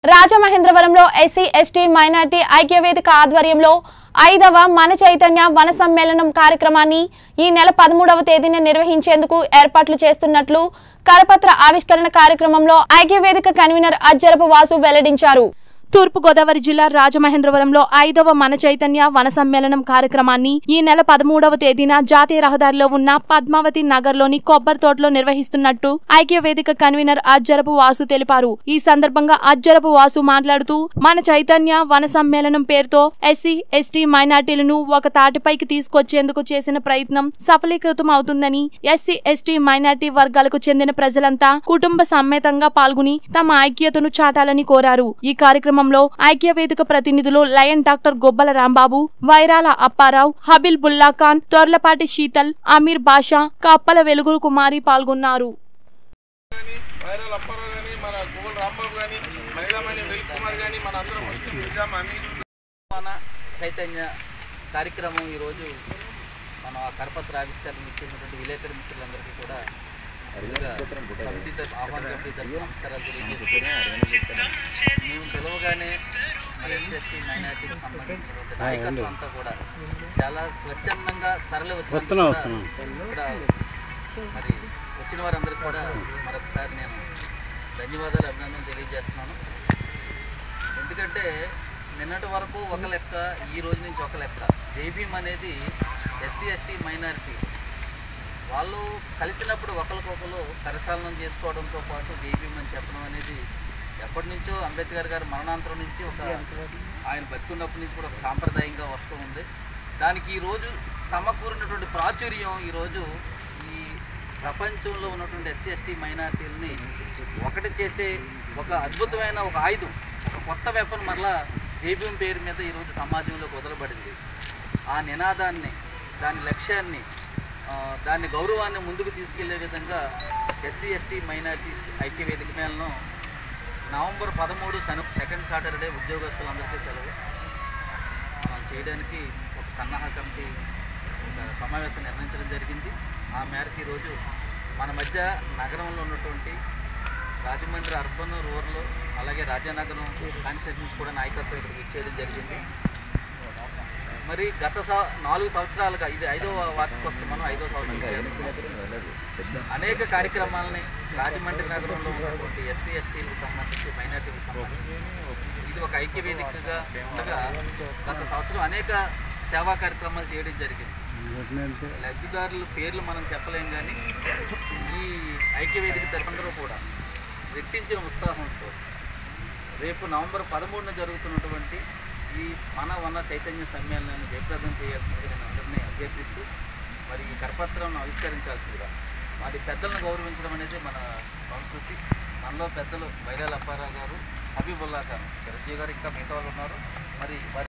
రాజమహేంద్రవరంలో SC ST minority ఐక్యవేదిక ఆధ్వర్యంలో ఐదవ మన చైతన్య వన సమ్మేళనం కార్యక్రమాన్ని ఈ నెల పదమూడవ తేదీన నిర్వహించేందుకు ఏర్పాట్లు చేస్తున్నట్లు కరపత్ర ఆవిష్కరణ కార్యక్రమంలో ఐక్యవేదిక కన్వీనర్ అజ్జరపు వాసు వెల్లడించారు తూర్పుగోదావరి జిల్లా రాజమహేంద్రవరంలో ఐదవ మన చైతన్య వన సమ్మేళనం కార్యక్రమాన్ని ఈ నెల పదమూడవ తేదీన జాతీయ రహదారిలో ఉన్న పద్మావతి నగర్లోని కొబ్బరి తోటలో నిర్వహిస్తున్నట్టు ఐక్య వేదిక కన్వీనర్ అజ్జరపు వాసు తెలిపారు ఈ సందర్భంగా అజ్జరపు వాసు మాట్లాడుతూ మన చైతన్య వన సమ్మేళనం పేరుతో ఎస్సీ ఎస్టీ మైనార్టీలను ఒక తాటిపైకి తీసుకొచ్చేందుకు చేసిన ప్రయత్నం సఫలీకృతం అవుతుందని ఎస్సీ ఎస్టీ మైనార్టీ వర్గాలకు చెందిన ప్రజలంతా కుటుంబ సమేతంగా పాల్గొని తమ ఐక్యతను చాటాలని కోరారు ఈ కార్యక్రమంలో ఐక్య వేదిక ప్రతినిధులు లయన్ డాక్టర్ గొబ్బల రాంబాబు వైరాల అప్పారావు హబిల్ బుల్లా ఖాన్ తొర్లపాటి శీతల్ అమీర్ బాషా కప్పల వెలుగురు కుమారి పాల్గొన్నారు కానీ వైరల్ అప్పారావు కానీ మన గోల్ రాంబాబు కానీ మహిళామణి వెల్ కుమార్ కానీ మన అందరం ముస్లిం నిజాం అమీర్ మన చైతన్య కార్యక్రమం ఈరోజు మనం ఆ కరపత్ర ఆవిష్కరణ ఇచ్చినటువంటి విలేకరి మిత్రులందరికీ కూడా ముందుగా కమిటీ తరఫు ఆహ్వాన కమిటీ తరఫు నమస్కారాలు తెలియజేస్తున్నాం మేము పిలవగానే మరి ఎస్ఎస్టీ మైనార్టీకి సంబంధించినటువంటి నాయకత్వం అంతా కూడా చాలా స్వచ్ఛందంగా తరలి వచ్చిన ఇక్కడ మరి వచ్చిన వారందరికీ కూడా మరొకసారి నేను ధన్యవాదాలు అభినందనలు తెలియజేస్తున్నాను ఎందుకంటే నిన్నటి వరకు ఒక లెక్క ఈ రోజు నుంచి ఒక లెక్క జైభీమ్ అనేది ఎస్సీ ఎస్టీ మైనారిటీ వాళ్ళు కలిసినప్పుడు ఒకరికొకరు కరచాలనం చేసుకోవడంతో పాటు జైభీమ్ అని చెప్పడం అనేది ఎప్పటి నుంచో అంబేద్కర్ గారు మరణాంతరం నుంచి ఒక ఆయన బతుకున్నప్పటి నుంచి కూడా ఒక సాంప్రదాయంగా వస్తూ ఉంది దానికి ఈరోజు సమకూరినటువంటి ప్రాచుర్యం ఈరోజు ఈ ప్రపంచంలో ఉన్నటువంటి ఎస్సీ ఎస్టీ మైనారిటీలని ఒకటి చేసే ఒక అద్భుతమైన ఒక ఆయుధం ఒక కొత్త వెపన్ మరలా జైభీం పేరు మీద ఈరోజు సమాజంలోకి వదలబడింది ఆ నినాదాన్ని దాని లక్ష్యాన్ని ఆ, దాని గౌరవాన్ని ముందుకు తీసుకెళ్లే విధంగా ఎస్సీ ఎస్టీ మైనారిటీస్ ఐక్య వేదిక మేళను నవంబర్ పదమూడు సన సెకండ్ సాటర్డే ఉద్యోగస్తులందరికీ సెలవు మనం చేయడానికి ఒక సన్నాహ కమిటీ ఒక సమావేశం నిర్ణయించడం జరిగింది ఆ మేరకు ఈరోజు మన మధ్య నగరంలో ఉన్నటువంటి రాజమండ్రి అర్బన్ రూరల్ అలాగే రాజానగరం కాన్స్టిట్యూన్స్ కూడా నాయకత్వం ఇక్కడికి ఇచ్చేయడం జరిగింది మరి గత సం- నాలుగు సంవత్సరాలుగా ఇది ఐదవ వార్షికోత్సవం మనం ఐదవ సంవత్సరం చేస్తున్నాం. అనేక కార్యక్రమాలని రాజమండ్రి నగరంలో ఉన్నటువంటి ఎస్సీ ఎస్టీలకు సంబంధించి మైనార్టీలకు సంబంధించి ఇది ఒక ఐక్య వేదికగా ఉండగా గత సంవత్సరం అనేక సేవా కార్యక్రమాలు చేయడం జరిగింది లబ్ధిదారుల పేర్లు మనం చెప్పలేం కానీ ఈ ఐక్య వేదిక తరఫున కూడా రెట్టించిన ఉత్సాహంతో రేపు నవంబర్ పదమూడున జరుగుతున్నటువంటి ఈ మన వన చైతన్య సమ్మేళనాన్ని జయప్రదం చేయాల్సిందిగా నేను అందరినీ అభ్యర్థిస్తూ మరి ఈ కరపత్రం ఆవిష్కరించాల్సిందిగా మరి పెద్దలను గౌరవించడం అనేది మన సంస్కృతి మనలో పెద్దలు వైరాల అప్పారావు గారు హబీబుల్లా ఖాన్ చిరంజీవి గారు ఇంకా మిగతా వాళ్ళు ఉన్నారు మరి వారి